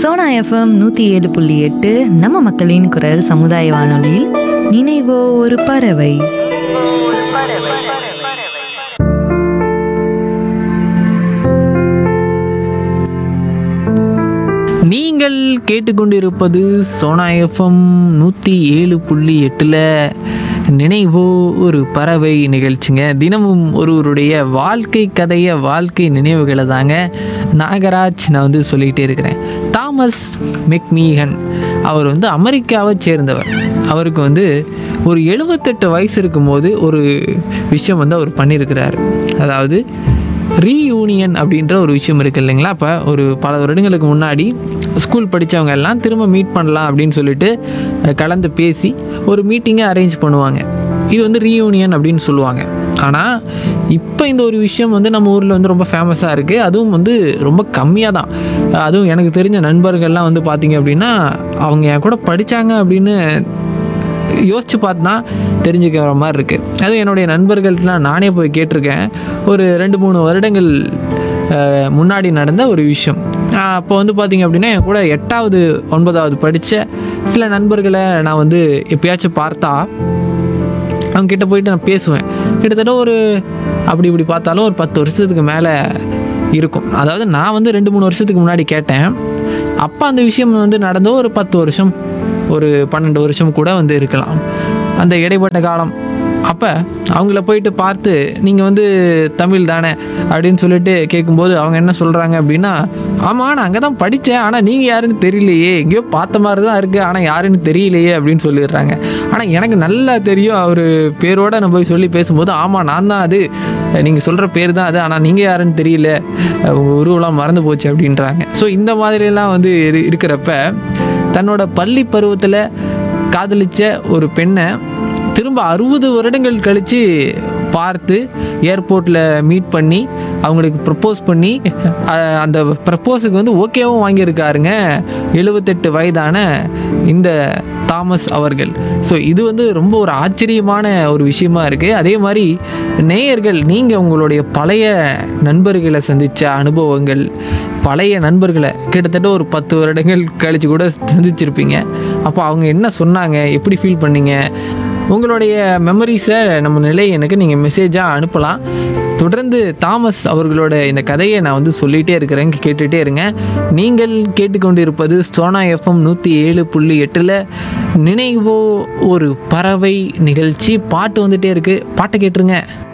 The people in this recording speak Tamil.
சோனா எஃப்எம் நூற்றி ஏழு புள்ளி எட்டு நம்ம மக்களின் குரல் சமுதாய வானொலியில் நினைவோ ஒரு பறவை நீங்கள் கேட்டுக்கொண்டிருப்பது சோனா எஃப்எம் நூற்றி ஏழு புள்ளி எட்டில் நினைவோ ஒரு பறவை நிகழ்ச்சிங்க தினமும் ஒருவருடைய வாழ்க்கை கதையை வாழ்க்கை நினைவுகளை தாங்க நாகராஜ் நான் வந்து சொல்லிகிட்டே இருக்கிறேன் தாமஸ் மெக்மீகன் அவர் வந்து அமெரிக்காவை சேர்ந்தவர் அவருக்கு வந்து ஒரு எழுபத்தெட்டு வயசு இருக்கும்போது ஒரு விஷயம் வந்து அவர் பண்ணியிருக்கிறார் அதாவது ரீயூனியன் அப்படின்ற ஒரு விஷயம் இருக்குது இல்லைங்களா அப்போ ஒரு பல வருடங்களுக்கு முன்னாடி ஸ்கூல் படித்தவங்க எல்லாம் திரும்ப மீட் பண்ணலாம் அப்படின்னு சொல்லிட்டு அஹ், கலந்து பேசி ஒரு மீட்டிங்கை அரேஞ்ச் பண்ணுவாங்க இது வந்து ரீயூனியன் அப்படின்னு சொல்லுவாங்க ஆனால் இப்போ இந்த ஒரு விஷயம் வந்து நம்ம ஊரில் வந்து ரொம்ப ஃபேமஸாக இருக்குது அதுவும் வந்து ரொம்ப கம்மியாக தான் அதுவும் எனக்கு தெரிஞ்ச நண்பர்கள்லாம் வந்து பார்த்தீங்க அப்படின்னா அவங்க என் கூட படித்தாங்க அப்படின்னு யோசிச்சு பார்த்து தான் தெரிஞ்சுக்கிற மாதிரி இருக்குது அதுவும் என்னுடைய நண்பர்கள்லாம் நானே போய் கேட்டிருக்கேன் ஒரு ரெண்டு மூணு வருடங்கள் அஹ், முன்னாடி நடந்த ஒரு விஷயம் அப்போ வந்து பார்த்திங்க அப்படின்னா என் கூட எட்டாவது ஒன்பதாவது படித்த சில நண்பர்களை நான் வந்து எப்பயாச்சும் பார்த்தா அவங்க கிட்ட போயிட்டு நான் பேசுவேன் கிட்டத்தட்ட ஒரு அப்படி இப்படி பார்த்தாலும் ஒரு பத்து வருஷத்துக்கு மேலே இருக்கும் அதாவது நான் வந்து ரெண்டு மூணு வருஷத்துக்கு முன்னாடி கேட்டேன் அப்போ அந்த விஷயம் வந்து நடந்த ஒரு பத்து வருஷம் ஒரு பன்னெண்டு வருஷம் கூட வந்து இருக்கலாம் அந்த இடைப்பட்ட காலம் அப்போ அவங்கள போயிட்டு பார்த்து நீங்கள் வந்து தமிழ் தானே அப்படின்னு சொல்லிட்டு கேட்கும்போது அவங்க என்ன சொல்கிறாங்க அப்படின்னா ஆமாம் நான் அங்கே தான் படித்தேன் ஆனால் நீங்கள் யாருன்னு தெரியலையே எங்கேயோ பார்த்த மாதிரி தான் இருக்குது ஆனால் யாருன்னு தெரியலையே அப்படின்னு சொல்லிடுறாங்க ஆனால் எனக்கு நல்லா தெரியும் அவர் பேரோட நான் போய் சொல்லி பேசும்போது ஆமாம் நான் தான் அது நீங்கள் சொல்கிற பேர் தான் அது ஆனால் நீங்கள் யாருன்னு தெரியல உங்கள் உருவெல்லாம் மறந்து போச்சு அப்படின்றாங்க ஸோ இந்த மாதிரிலாம் வந்து இரு- இருக்கிறப்ப தன்னோட பள்ளி பருவத்தில் காதலிச்ச ஒரு பெண்ணை திரும்ப அறுபது வருடங்கள் கழித்து பார்த்து ஏர்போர்ட்டில் மீட் பண்ணி அவங்களுக்கு ப்ரப்போஸ் பண்ணி அஹ், அந்த ப்ரப்போஸுக்கு வந்து ஓகேவும் வாங்கியிருக்காருங்க எழுபத்தெட்டு வயதான இந்த தாமஸ் அவர்கள் ஸோ இது வந்து ரொம்ப ஒரு ஆச்சரியமான ஒரு விஷயமா இருக்குது அதே மாதிரி நேயர்கள் நீங்கள் உங்களுடைய பழைய நண்பர்களை சந்தித்த அனுபவங்கள் பழைய நண்பர்களை கிட்டத்தட்ட ஒரு பத்து வருடங்கள் கழித்து கூட சந்திச்சிருப்பீங்க அப்போ அவங்க என்ன சொன்னாங்க எப்படி ஃபீல் பண்ணீங்க உங்களுடைய மெமரிஸை நம்ம நிலை எனக்கு நீங்கள் மெசேஜாக அனுப்பலாம் தொடர்ந்து தாமஸ் அவர்களோட இந்த கதையை நான் வந்து சொல்லிகிட்டே இருக்கிறேன் கேட்டுகிட்டே இருங்க நீங்கள் கேட்டுக்கொண்டிருப்பது சோனா எஃப்எம் நூற்றி ஏழு புள்ளி எட்டில் நினைவோ ஒரு பறவை நிகழ்ச்சி பாட்டு வந்துட்டே இருக்குது பாட்டை கேட்டுருங்க